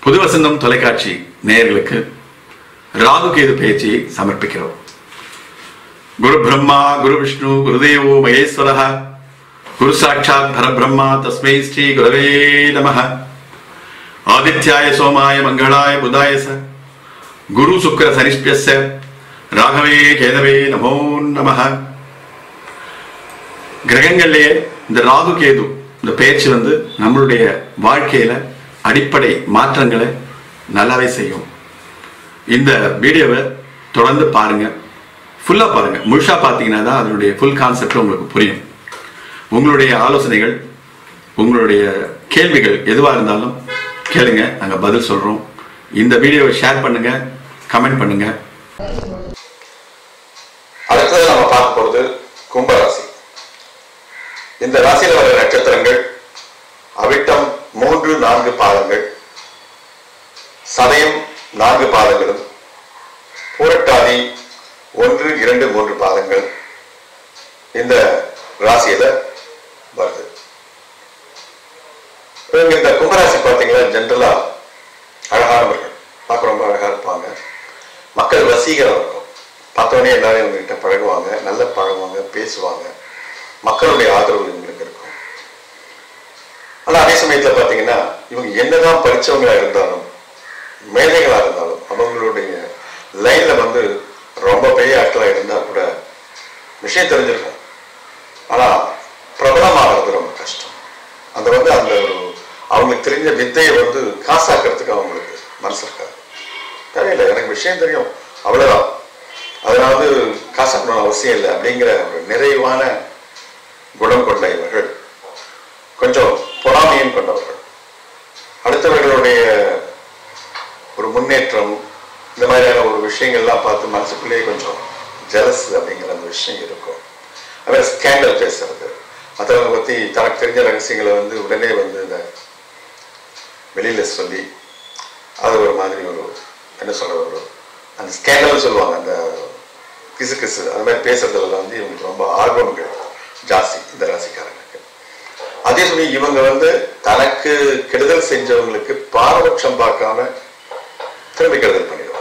புது வசந்தம் தொலைக்காட்சி நேயர்களுக்கு ராகு கேது பேச்சியை சமர்ப்பிக்கிறோம் குரு பிரம்மா குரு விஷ்ணு குருதேவோ மகேஸ்வரः குரு சாட்சாத் பரபிரம்மா தஸ்மை ஸ்ரீ குரவே நமः ஆதித்யாய சோமாய மங்களாய புதாய ச குரு சுக்கர சனிஷ்பியஸ்ய ராகவே கேதவே நமோ நமः கிரகங்கள்லயே இந்த ராகு கேது இந்த பேச்சு வந்து நம்மளுடைய வாழ்க்கையில அடிப்படை மாற்றங்களை நல்லாவே செய்யும் இந்த வீடியோவை தொடர்ந்து பாருங்க ஃபுல்லா பாருங்க முழுசா பார்த்தீங்கன்னா தான் அதனுடைய ஃபுல் கான்செப்ட் உங்களுக்கு புரியும் உங்களுடைய ஆலோசனைகள் உங்களுடைய கேள்விகள் எதுவா இருந்தாலும் கேளுங்க நாங்க பதில் சொல்றோம் இந்த வீடியோவை ஷேர் பண்ணுங்க கமெண்ட் பண்ணுங்க அடுத்தது நம்ம பார்க்க போறது கும்பராசி இந்த ராசியில வர நட்சத்திரங்கள் அவிட்டம் மூன்று நான்கு பாதங்கள் சதயம் நான்கு பாதங்களும் பூரட்டாதி ஒன்று இரண்டு மூன்று பாதங்கள் இந்த ராசியில வருது இவங்க இந்த கும்பராசி பார்த்தீங்கன்னா ஜென்ரலா அழகானவர்கள் பார்க்க ரொம்ப அழகா இருப்பாங்க மக்கள் வசீகரம் இருக்கும் பார்த்தோன்னே எல்லாரும் இவங்ககிட்ட பழகுவாங்க நல்ல பழகுவாங்க பேசுவாங்க மக்களுடைய ஆதரவு இவங்களுக்கு இருக்கும் ஆனா அதே சமயத்துல பாத்தீங்கன்னா இவங்க என்னதான் படிச்சவங்களா இருந்தாலும் மேதைகளா இருந்தாலும் அவங்களுடைய லைன்ல வந்து ரொம்ப பெரிய ஆட்களா இருந்தா கூட விஷயம் தெரிஞ்சிருக்கும் ஆனா பிரபலமாகிறது ரொம்ப கஷ்டம் அந்த வந்து அந்த ஒரு அவங்களுக்கு தெரிஞ்ச வித்தையை வந்து காசாக்கிறதுக்கு அவங்களுக்கு மனசு இருக்காது தெரியல எனக்கு விஷயம் தெரியும் அவ்வளவுதான் அதனால வந்து காசாக்கணும் அவசியம் இல்லை அப்படிங்கிற ஒரு நிறைவான குணம் கொண்ட இவர்கள் கொஞ்சம் பொறாமையும் கொண்டவர்கள் அடுத்தவர்களுடைய ஒரு முன்னேற்றம் இந்த மாதிரியான ஒரு விஷயங்கள்லாம் பார்த்து மனசுக்குள்ளேயே கொஞ்சம் ஜெலஸ் அப்படிங்கிற அந்த விஷயம் இருக்கும் அப்புறம் ஸ்கேண்டல் பேசுறது மற்றவங்க பத்தி தனக்கு தெரிஞ்ச ரகசியங்களை வந்து உடனே வந்து இந்த வெளியில சொல்லி அது ஒரு மாதிரி ஒரு என்ன சொல்ற ஒரு அந்த ஸ்கேண்டல் சொல்லுவாங்க அந்த கிசு கிசு அது மாதிரி பேசுறதுல வந்து இவங்களுக்கு ரொம்ப ஆர்வங்கள் ஜாஸ்தி இந்த ராசிக்காரங்களுக்கு அதே சமயம் இவங்க வந்து தனக்கு கெடுதல் செஞ்சவங்களுக்கு பாரபட்சம் பார்க்காம திரும்பி கெடுதல் பண்ணிடுவாங்க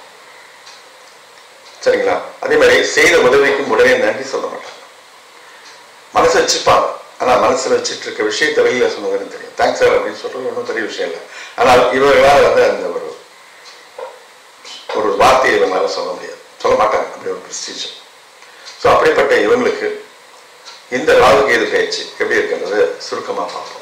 சரிங்களா அதே மாதிரி செய்த உதவிக்கும் உடனே நன்றி சொல்ல மாட்டாங்க மனசு வச்சுப்பாங்க ஆனா மனசுல வச்சுட்டு இருக்க விஷயத்தை வெளியில சொன்னதுன்னு தெரியும் தேங்க்ஸ் சார் அப்படின்னு சொல்றது ஒன்றும் பெரிய விஷயம் இல்லை ஆனால் இவர்களால் வந்து அந்த ஒரு ஒரு வார்த்தையை இவங்களால சொல்ல முடியாது சொல்ல மாட்டாங்க அப்படி ஒரு பிரஸ்டீஜ் ஸோ அப்படிப்பட்ட இவங்களுக்கு இந்த ராகு கேது பயிற்சி எப்படி இருக்கின்றது சுருக்கமா பார்ப்போம்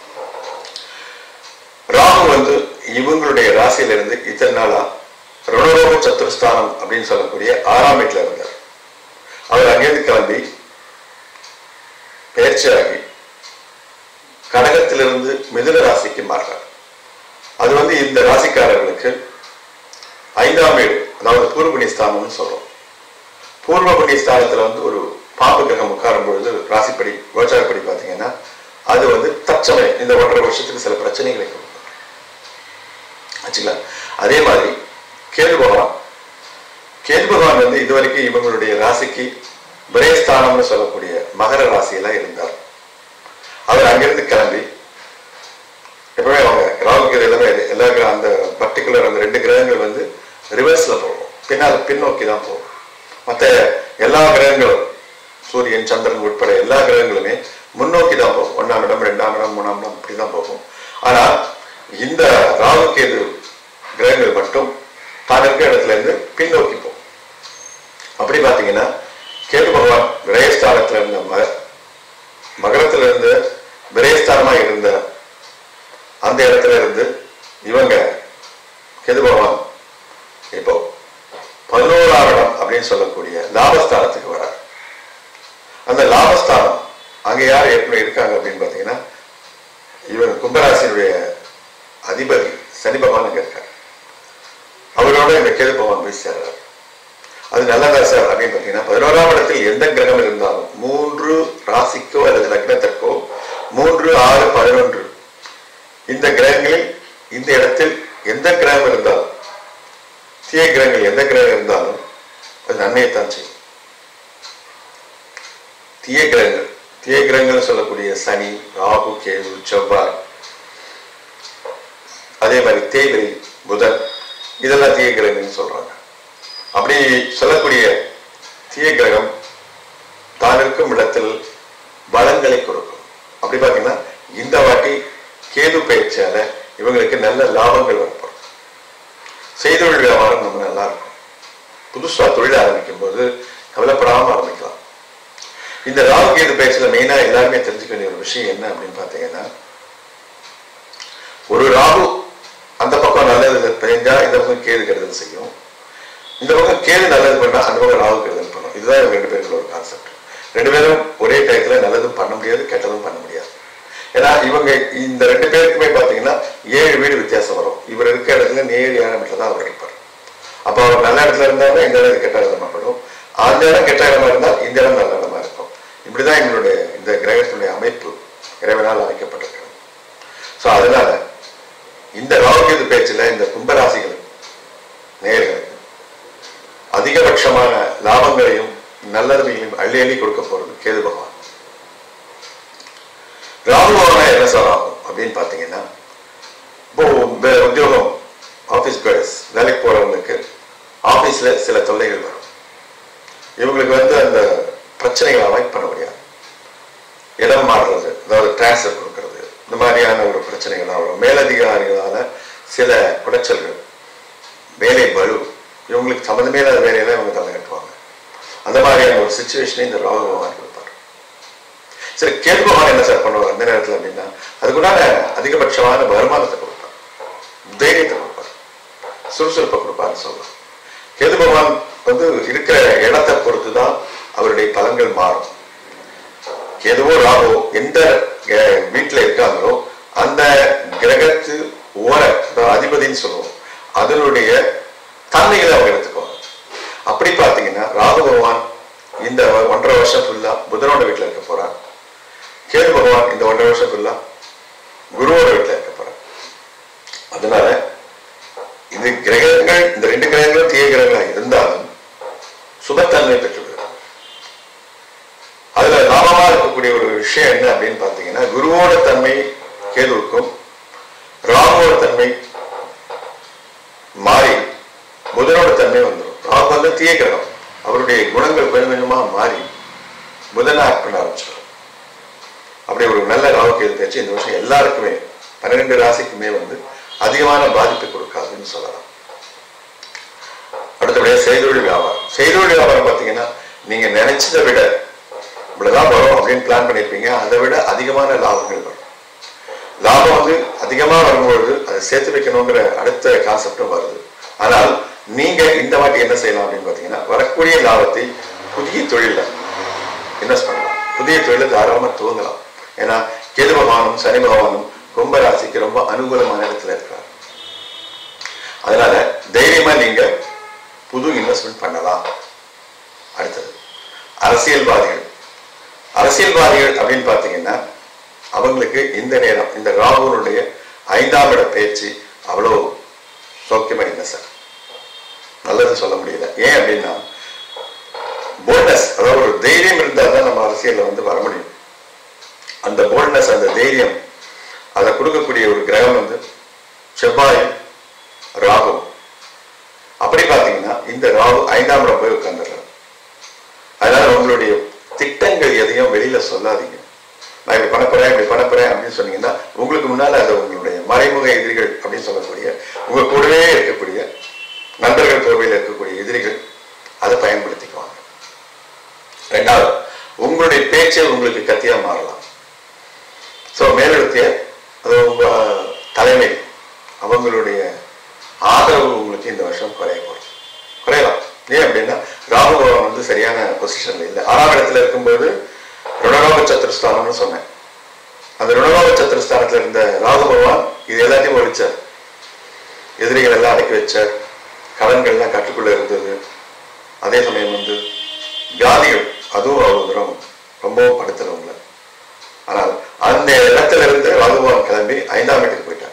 ராகு வந்து இவங்களுடைய ராசியில இருந்து இத்தனை நாளா ருணரோக சத்துருஸ்தானம் அப்படின்னு சொல்லக்கூடிய ஆறாம் வீட்டுல இருந்தார் அவர் அங்கேருந்து கிளம்பி பயிற்சியாகி கடகத்திலிருந்து மிதுன ராசிக்கு மாறுறார் அது வந்து இந்த ராசிக்காரர்களுக்கு ஐந்தாம் வீடு அதாவது பூர்வ புண்ணியஸ்தானம்னு சொல்றோம் பூர்வ புண்ணியஸ்தானத்துல வந்து ஒரு பாம்பு கிரகம் உட்காரும் பொழுது ராசிப்படி கோச்சாரப்படி பார்த்தீங்கன்னா அது வந்து தற்சமயம் இந்த ஒன்றரை வருஷத்துக்கு சில பிரச்சனைகளை கொடுக்கும் ஆச்சுங்களா அதே மாதிரி கேது பகவான் கேது பகவான் வந்து இதுவரைக்கும் இவங்களுடைய ராசிக்கு விரயஸ்தானம்னு சொல்லக்கூடிய மகர ராசியில இருந்தார் அவர் அங்கிருந்து கிளம்பி எப்பவுமே அவங்க ராகுக்கு எல்லாமே எல்லா கிரக அந்த பர்டிகுலர் அந்த ரெண்டு கிரகங்கள் வந்து ரிவர்ஸ்ல போகும் பின்னால் பின்னோக்கி தான் போகும் மற்ற எல்லா கிரகங்களும் சூரியன் சந்திரன் உட்பட எல்லா கிரகங்களுமே முன்னோக்கி தான் போகும் ஒன்னாம் இடம் ரெண்டாம் இடம் மூணாம் இடம் இப்படி தான் போகும் ஆனா இந்த ராகு கேது கிரகங்கள் மட்டும் தான் இருக்கிற இடத்துல இருந்து பின்னோக்கி போகும் அப்படி பார்த்தீங்கன்னா கேது பகவான் விரயஸ்தானத்துல இருந்த ம மகரத்துல இருந்து விரயஸ்தானமா இருந்த அந்த இடத்துல இருந்து இவங்க கேது பகவான் இப்போ பதினோராம் இடம் அப்படின்னு சொல்லக்கூடிய லாபஸ்தானத்துக்கு வரார் அந்த லாபஸ்தானம் அங்க யார் ஏற்கனவே இருக்காங்க அப்படின்னு பாத்தீங்கன்னா இவன் கும்பராசினுடைய அதிபதி சனி பகவான் அங்க இருக்கார் அவரோட இந்த கேது பகவான் போய் சேர்றார் அது நல்லதா சார் அப்படின்னு பார்த்தீங்கன்னா பதினோராம் இடத்தில் எந்த கிரகம் இருந்தாலும் மூன்று ராசிக்கோ அல்லது லக்னத்திற்கோ மூன்று ஆறு பதினொன்று இந்த கிரகங்களில் இந்த இடத்தில் எந்த கிரகம் இருந்தாலும் தீய கிரகங்கள் எந்த கிரகம் இருந்தாலும் அது நன்மையைத்தான் செய்யும் தீய கிரகங்கள் தீய கிரகங்கள் சொல்லக்கூடிய சனி ராகு கேது செவ்வாய் அதே அதே மாதிரி தேய்விரை புதன் இதெல்லாம் தீய கிரகங்கள்னு சொல்றாங்க அப்படி சொல்லக்கூடிய தீய கிரகம் தான் இருக்கும் இடத்தில் பலங்களை கொடுக்கும் அப்படி பார்த்தீங்கன்னா இந்த வாட்டி கேது பயிற்சியால இவங்களுக்கு நல்ல லாபங்கள் வரப்படும் செய்தொழில் வியாபாரம் நம்ம நல்லா இருக்கும் புதுசா தொழில் ஆரம்பிக்கும் போது கவலைப்படாம ஆரம்பிக்கலாம் இந்த ராகு கேது பயிற்சியில மெயினா எல்லாருமே தெரிஞ்சுக்க வேண்டிய ஒரு விஷயம் என்ன அப்படின்னு பார்த்தீங்கன்னா ஒரு ராகு அந்த பக்கம் நல்லது தெரிஞ்சா இந்த பக்கம் கேது கெடுதல் செய்யும் இந்த பக்கம் கேது நல்லது பண்ணா அந்த பக்கம் ராகு கெடுதல் பண்ணும் இதுதான் இவங்க ரெண்டு பேருக்குள்ள ஒரு கான்செப்ட் ரெண்டு பேரும் ஒரே டயத்துல நல்லதும் பண்ண முடியாது கெட்டதும் பண்ண முடியாது ஏன்னா இவங்க இந்த ரெண்டு பேருக்குமே பாத்தீங்கன்னா ஏழு வீடு வித்தியாசம் வரும் இவர் இருக்க இடத்துல நேர் ஏழாம் இடத்துல தான் அவர் இருப்பார் அப்போ அவர் நல்ல இடத்துல இருந்தாலும் இந்த இடம் கெட்ட இடமா படும் அந்த இடம் கெட்ட இடமா இருந்தால் இந்த இடம் நல்ல இடமா இருக்கும் இப்படிதான் எங்களுடைய இந்த கிரகத்தினுடைய அமைப்பு இறைவனால் அமைக்கப்பட்டிருக்கிறது ஸோ அதனால இந்த ராகுகேது பேச்சில் இந்த கும்பராசிகள் நேர்களுக்கு அதிகபட்சமான லாபங்களையும் நல்லதுமையும் அள்ளி அள்ளி கொடுக்க போறது கேது பகவான் ராகு பகவானா என்ன சார் ஆகும் அப்படின்னு பார்த்தீங்கன்னா இப்போ இந்த உத்தியோகம் ஆஃபீஸ் கேர்ள்ஸ் வேலைக்கு போறவங்களுக்கு ஆஃபீஸ்ல சில தொல்லைகள் வரும் இவங்களுக்கு வந்து அந்த பிரச்சனைகளை அவாய்ட் பண்ண முடியாது இடம் மாறுறது அதாவது டிரான்ஸ்ஃபர் கொடுக்கறது இந்த மாதிரியான ஒரு பிரச்சனைகள் வரும் மேலதிகாரிகளால சில குடைச்சல்கள் வேலை பலு இவங்களுக்கு சம்மந்தமே இல்லாத வேலையெல்லாம் இவங்க தலை கட்டுவாங்க அந்த மாதிரியான ஒரு சுச்சுவேஷனை இந்த ராகு பகவான் கொடுப்பார் சரி கேது பகவான் என்ன சார் பண்ணுவார் அந்த நேரத்தில் அப்படின்னா அதுக்குண்டான அதிகபட்சமான வருமானத்தை கொடுப்பார் தைரியத்தை கொடுப்பார் சுறுசுறுப்பை கொடுப்பார்னு சொல்லலாம் கேது பகவான் வந்து இருக்கிற இடத்தை பொறுத்து தான் அவருடைய பலன்கள் மாறும் கேதுவோ ராகோ எந்த அஹ், வீட்டுல இருக்காங்களோ அந்த கிரகத்து ஓர அதாவது அதிபதின்னு சொல்லுவோம் அதனுடைய தன்மைகளை அவங்க எடுத்துக்குவாங்க அப்படி பார்த்தீங்கன்னா ராகு பகவான் இந்த ஒன்றரை வருஷம் ஃபுல்லா புதனோட வீட்டுல இருக்க போறார் கேது பகவான் இந்த ஒன்றரை வருஷம் ஃபுல்லா குருவோட வீட்டுல இருக்க போறார் அதனால இது கிரகங்கள் இந்த ரெண்டு கிரகங்களும் தீய கிரகங்களாக இருந்தாலும் சுபத்தன்மை பெற்றுவிடும் அதுல லாபமா இருக்கக்கூடிய ஒரு விஷயம் என்ன அப்படின்னு பார்த்தீங்கன்னா குருவோட தன்மை கேதுவுக்கும் ராகுவோட தன்மை மாறி புதனோட தன்மை வந்துடும் ராகு வந்து தீய கிரகம் அவருடைய குணங்கள் கொஞ்சம் கொஞ்சமா மாறி புதனை ஆக்ட் பண்ண ஆரம்பிச்சிடும் அப்படி ஒரு நல்ல ராகு கேது பேச்சு இந்த வருஷம் எல்லாருக்குமே பன்னிரெண்டு ராசிக்குமே வந்து அதிகமான பாதிப்பை கொடுக்காதுன்னு சொல்லலாம் அடுத்தபடியாக செய்தொழில் வியாபாரம் செய்தொழில் வியாபாரம் பார்த்தீங்கன்னா நீங்க நினைச்சதை விட இவ்வளவுதான் வரும் அப்படின்னு பிளான் பண்ணியிருப்பீங்க அதை விட அதிகமான லாபங்கள் வரும் லாபம் வந்து அதிகமா வரும்பொழுது அதை சேர்த்து வைக்கணுங்கிற அடுத்த கான்செப்டும் வருது ஆனால் நீங்க இந்த வாட்டி என்ன செய்யலாம் அப்படின்னு பார்த்தீங்கன்னா வரக்கூடிய லாபத்தை புதிய தொழில இன்வெஸ்ட் பண்ணலாம் புதிய தொழில தாராளமா துவங்கலாம் ஏன்னா கேது பகவானும் சனி பகவானும் கும்ப ராசிக்கு ரொம்ப அனுகூலமான இடத்துல இருக்கிறார் அதனால தைரியமா நீங்க புது இன்வெஸ்ட்மெண்ட் பண்ணலாம் அடுத்தது அரசியல்வாதிகள் அரசியல்வாதிகள் அப்படின்னு பார்த்தீங்கன்னா அவங்களுக்கு இந்த நேரம் இந்த ராகுனுடைய ஐந்தாம் இட பயிற்சி அவ்வளோ சௌக்கியமா இல்லை சார் நல்லது சொல்ல முடியல ஏன் அப்படின்னா போல்ட்னஸ் அதாவது ஒரு தைரியம் இருந்தால் தான் நம்ம அரசியல்ல வந்து வர முடியும் அந்த போல்ட்னஸ் அந்த தைரியம் அதை கொடுக்கக்கூடிய ஒரு கிரகம் வந்து செவ்வாய் ராகு அப்படி பார்த்தீங்கன்னா இந்த ராகு ஐந்தாம் இடம் போய் உட்கார்ந்துடுறாரு அதனால உங்களுடைய திட்டங்கள் எதையும் வெளியில சொல்லாதீங்க நான் இப்படி பண்ண போறேன் இப்படி பண்ண போறேன் அப்படின்னு சொன்னீங்கன்னா உங்களுக்கு முன்னால அது உங்களுடைய மறைமுக எதிரிகள் அப்படின்னு சொல்லக்கூடிய உங்க கூடவே இருக்கக்கூடிய நண்பர்கள் தோல்வியில் இருக்கக்கூடிய எதிரிகள் அதை பயன்படுத்திக்குவாங்க ரெண்டாவது உங்களுடைய பேச்சே உங்களுக்கு கத்தியா மாறலாம் ஸோ மேலெழுத்திய அது உங்க தலைமை அவங்களுடைய ஆதரவு உங்களுக்கு இந்த வருஷம் குறைய போகுது குறையலாம் ஏன் அப்படின்னா ராகு பகவான் வந்து சரியான பொசிஷன்ல இல்லை ஆறாம் இடத்துல இருக்கும்போது ருணரோக சத்துருஸ்தானம்னு சொன்னேன் அந்த ருணரோக சத்துருஸ்தானத்துல இருந்த ராகு பகவான் இது எல்லாத்தையும் ஒழிச்சார் எதிரிகள் எல்லாம் அடக்கி வச்சார் கடன்கள்லாம் கட்டுக்குள்ள இருந்தது அதே சமயம் வந்து வியாதிகள் அதுவும் அவ்வளவு தூரம் ரொம்பவும் படுத்துறவங்கள ஆனால் அந்த இடத்துல இருந்து ராகுபவன் கிளம்பி ஐந்தாம் வீட்டுக்கு போயிட்டார்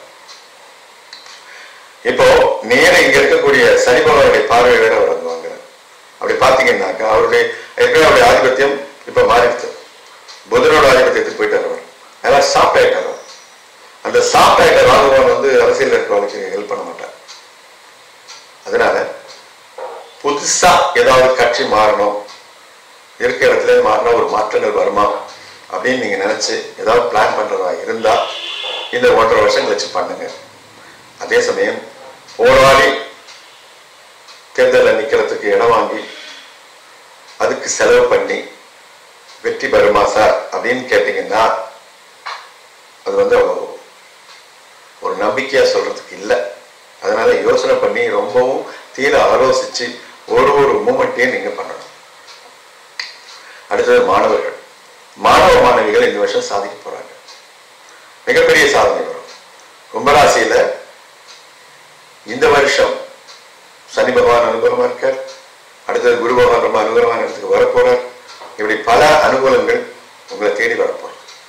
இப்போ நேர இங்க இருக்கக்கூடிய சனி பகவானுடைய பார்வை வேற அவர் அங்க வாங்குறார் அப்படி பாத்தீங்கன்னாக்கா அவருடைய ஏற்கனவே அவருடைய ஆதிபத்தியம் இப்ப மாறிடுச்சு புதனோட ஆதிபத்தியத்துக்கு போயிட்டார் அவர் அதெல்லாம் சாப்பிட் ஆயிட்டார் அவர். அந்த சாப்பிட் ஆயிட்ட ராகுபவன் வந்து அரசியல் அரசியல் இருக்கிறவங்களுக்கு ஹெல்ப் பண்ண மாட்டார் அதனால புதுசா ஏதாவது கட்சி மாறணும் இருக்கிற இடத்துல மாறினா ஒரு மாற்றங்கள் வருமா அப்படின்னு நீங்க நினைச்சு ஏதாவது பிளான் பண்றதா இருந்தா இந்த ஒன்றரை வருஷம் கழிச்சு பண்ணுங்க அதே சமயம் போராடி தேர்தலில் நிக்கிறதுக்கு இடம் வாங்கி அதுக்கு செலவு பண்ணி வெற்றி பெறுமா சார் அப்படின்னு கேட்டீங்கன்னா அது வந்து அவ்வளவு ஒரு நம்பிக்கையா சொல்றதுக்கு இல்லை அதனால யோசனை பண்ணி ரொம்பவும் தீர ஆலோசிச்சு ஒரு ஒரு மூமெண்ட்டையும் நீங்க பண்ணணும் அடுத்தது மாணவர்கள் மாணவ மாணவிகள் இந்த வருஷம் சாதிக்க போறாங்க மிகப்பெரிய சாதனை வரும் கும்பராசியில இந்த வருஷம் சனி பகவான் அனுகூலமா இருக்கார் அடுத்தது குரு பகவான் ரொம்ப அனுகூலமான இடத்துக்கு வரப்போறார் இப்படி பல அனுகூலங்கள் உங்களை தேடி வரப்போறார்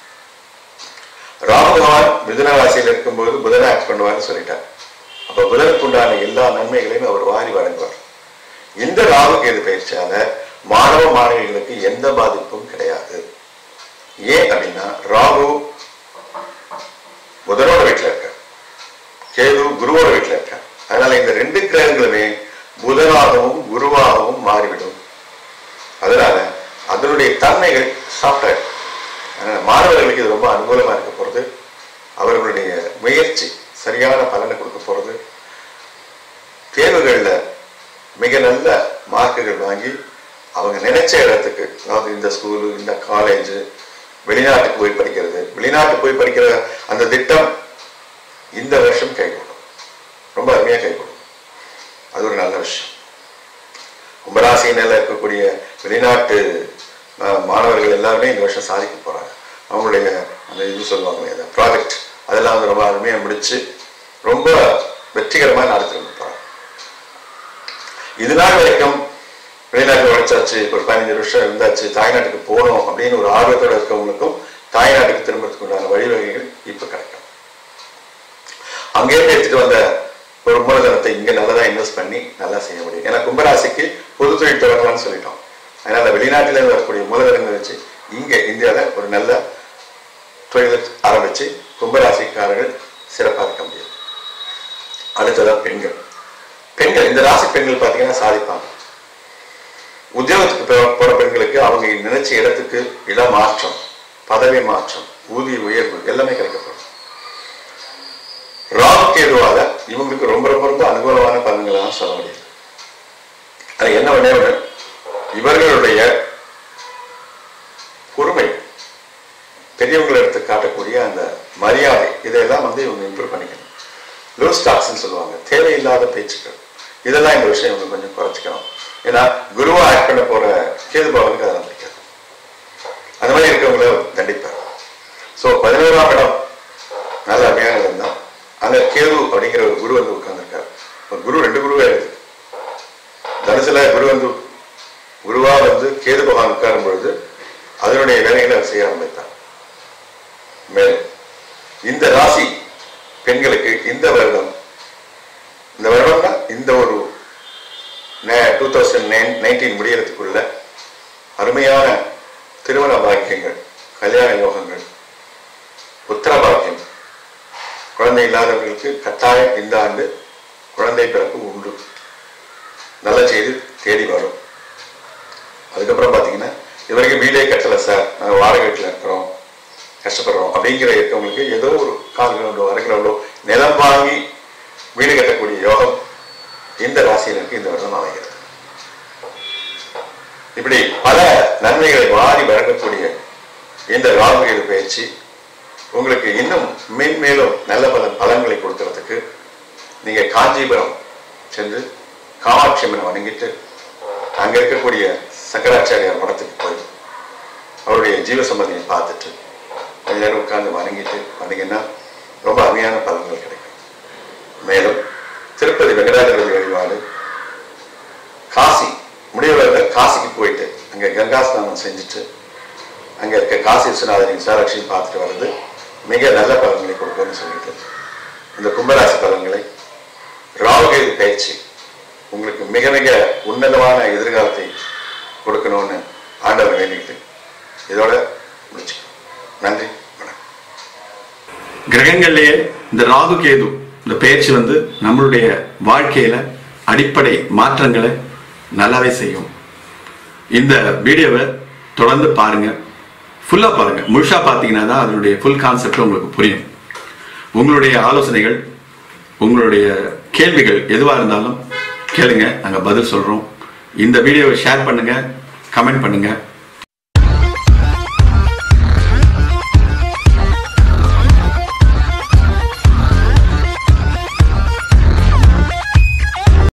ராம பகவான் மிதுன ராசியில் இருக்கும்போது புதனை ஆக்ட் பண்ணுவார்னு சொல்லிட்டார் அப்ப புதனுக்கு உண்டான எல்லா நன்மைகளையும் அவர் வாரி வழங்குவார் இந்த ராகு கேது பயிற்சியால மாணவ மாணவிகளுக்கு எந்த பாதிப்பும் கிடையாது ஏன் அப்படின்னா ராகு புதனோட வீட்டுல இருக்க கேது குருவோட வீட்டுல இருக்க அதனால இந்த ரெண்டு கிரகங்களுமே புதனாகவும் குருவாகவும் மாறிவிடும் அதனால அதனுடைய தன்மைகள் சாஃப்ட்வேர் அதனால மாணவர்களுக்கு இது ரொம்ப அனுகூலமா இருக்க போறது அவர்களுடைய முயற்சி சரியான பலனை கொடுக்க போறது தேர்வுகள்ல மிக நல்ல மார்க்குகள் வாங்கி அவங்க நினைச்ச இடத்துக்கு அதாவது இந்த ஸ்கூலு இந்த காலேஜ் வெளிநாட்டுக்கு போய் படிக்கிறது வெளிநாட்டு போய் படிக்கிற அந்த திட்டம் இந்த வருஷம் கைகூடும் ரொம்ப அருமையா கைகூடும் அது ஒரு நல்ல விஷயம் கும்பராசினில் இருக்கக்கூடிய வெளிநாட்டு அஹ், மாணவர்கள் எல்லாருமே இந்த வருஷம் சாதிக்க போறாங்க அவங்களுடைய அந்த இது சொல்லுவாங்க அந்த ப்ராஜெக்ட் அதெல்லாம் வந்து ரொம்ப அருமையா முடிச்சு ரொம்ப வெற்றிகரமா நடத்திட்டு போறாங்க இது நாள் வரைக்கும் வெளிநாட்டு உழைச்சாச்சு ஒரு பதினஞ்சு வருஷம் இருந்தாச்சு தாய்நாட்டுக்கு போகணும் அப்படின்னு ஒரு ஆர்வத்தோட இருக்கவங்களுக்கும் தாய்நாட்டுக்கு திரும்பறதுக்கு உண்டான வழிவகைகள் இப்ப கிடைக்கும் அங்கேயிருந்து எடுத்துட்டு வந்த ஒரு மூலதனத்தை இங்க நல்லதா இன்வெஸ்ட் பண்ணி நல்லா செய்ய முடியும் ஏன்னா கும்பராசிக்கு பொது தொழில் தொடங்கலாம்னு சொல்லிட்டோம் அதனால வெளிநாட்டில இருந்து வரக்கூடிய மூலதனங்களை வச்சு இங்க இந்தியால ஒரு நல்ல தொழிலை ஆரம்பிச்சு கும்பராசிக்காரர்கள் சிறப்பாக இருக்க முடியும் அடுத்ததா பெண்கள் பெண்கள் இந்த ராசி பெண்கள் பார்த்தீங்கன்னா சாதிப்பாங்க உத்தியோகத்துக்கு போ- போற பெண்களுக்கு அவங்க நினைச்ச இடத்துக்கு இட மாற்றம் பதவி மாற்றம் ஊதிய உயர்வு எல்லாமே கிடைக்கப்படும் ராகு கேதுவால இவங்களுக்கு ரொம்ப ரொம்ப ரொம்ப அனுகூலமான பலன்களாக சொல்ல முடியும் அது என்ன ஒண்ணே ஒண்ணு இவர்களுடைய பொறுமை பெரியவங்களை எடுத்து காட்டக்கூடிய அந்த மரியாதை இதையெல்லாம் வந்து இவங்க இம்ப்ரூவ் பண்ணிக்கணும் லோ ஸ்டாக்ஸ்ன்னு சொல்லுவாங்க தேவையில்லாத பேச்சுக்கள் இதெல்லாம் இந்த விஷயம் இவங்க கொஞ்சம் குறைச்சிக்கணும் ஏன்னா குருவா ஆக்ட் பண்ண போற கேது பவனுக்கு அதெல்லாம் பிடிக்காது அந்த மாதிரி இருக்கவங்கள தண்டிப்பார் ஸோ பதினோராம் இடம் நல்ல அருமையான இடம் தான் அங்க கேது அப்படிங்கிற ஒரு குரு வந்து உட்கார்ந்துருக்காரு ஒரு குரு ரெண்டு குருவே இருக்கு தனுசுல குரு வந்து குருவா வந்து கேது பகவான் உட்காரும் பொழுது அதனுடைய வேலைகளை அவர் செய்ய ஆரம்பித்தார் மேலும் இந்த ராசி பெண்களுக்கு இந்த வருடம் இந்த வருடம்னா இந்த ஒரு டூ தௌசண்ட் நைன் நைன்டீன் முடியறதுக்குள்ள அருமையான திருமண பாக்கியங்கள் கல்யாண யோகங்கள் புத்திர பாக்கியம் குழந்தை இல்லாதவர்களுக்கு கட்டாயம் இந்த ஆண்டு குழந்தை பிறப்பு உண்டு நல்ல செய்தி தேடி வரும் அதுக்கப்புறம் பார்த்தீங்கன்னா இது வரைக்கும் வீடே கட்டலை சார் நாங்கள் வாடகை வீட்டில் இருக்கிறோம் கஷ்டப்படுறோம் அப்படிங்கிற இருக்கவங்களுக்கு ஏதோ ஒரு கால் கிரவுண்டோ அரை கிரவுண்டோ நிலம் வாங்கி வீடு கட்டக்கூடிய யோகம் இந்த ராசியினருக்கு இந்த வருடம் அமைகிறது இப்படி பல நன்மைகளை வாரி வழங்கக்கூடிய இந்த ராகுகேது பயிற்சி உங்களுக்கு இன்னும் மென்மேலும் நல்ல பல பலன்களை கொடுக்கறதுக்கு நீங்க காஞ்சிபுரம் சென்று காமாட்சி அம்மனை வணங்கிட்டு அங்க இருக்கக்கூடிய சங்கராச்சாரியார் மடத்துக்கு போய் அவருடைய ஜீவசம்பதியை பார்த்துட்டு கொஞ்ச நேரம் உட்கார்ந்து வணங்கிட்டு வந்தீங்கன்னா ரொம்ப அருமையான பலன்கள் கிடைக்கும் மேலும் திருப்பதி வெங்கடாஜலபதி வழிபாடு காசி முடிவுல காசிக்கு போயிட்டு அங்க கங்கா ஸ்நானம் செஞ்சுட்டு அங்க இருக்க காசி விஸ்வநாதரின் விசாலாட்சியும் பார்த்துட்டு வர்றது மிக நல்ல பலன்களை கொடுக்கும்னு சொல்லிட்டு இந்த கும்பராசி பலன்களை ராகுகேது பயிற்சி உங்களுக்கு மிக மிக உன்னதமான எதிர்காலத்தை கொடுக்கணும்னு ஆண்டவர் வேண்டிக்கிட்டு இதோட முடிச்சுக்கோ நன்றி வணக்கம் கிரகங்கள்லயே இந்த ராகு கேது இந்த பயிற்சி வந்து நம்மளுடைய வாழ்க்கையில அடிப்படை மாற்றங்களை நல்லாவே செய்யும் இந்த வீடியோவை தொடர்ந்து பாருங்க ஃபுல்லா பாருங்க முழுசா பார்த்தீங்கன்னா தான் அதனுடைய ஃபுல் கான்செப்ட் உங்களுக்கு புரியும் உங்களுடைய ஆலோசனைகள் உங்களுடைய கேள்விகள் எதுவாக இருந்தாலும் கேளுங்க நாங்கள் பதில் சொல்கிறோம் இந்த வீடியோவை ஷேர் பண்ணுங்க கமெண்ட் பண்ணுங்க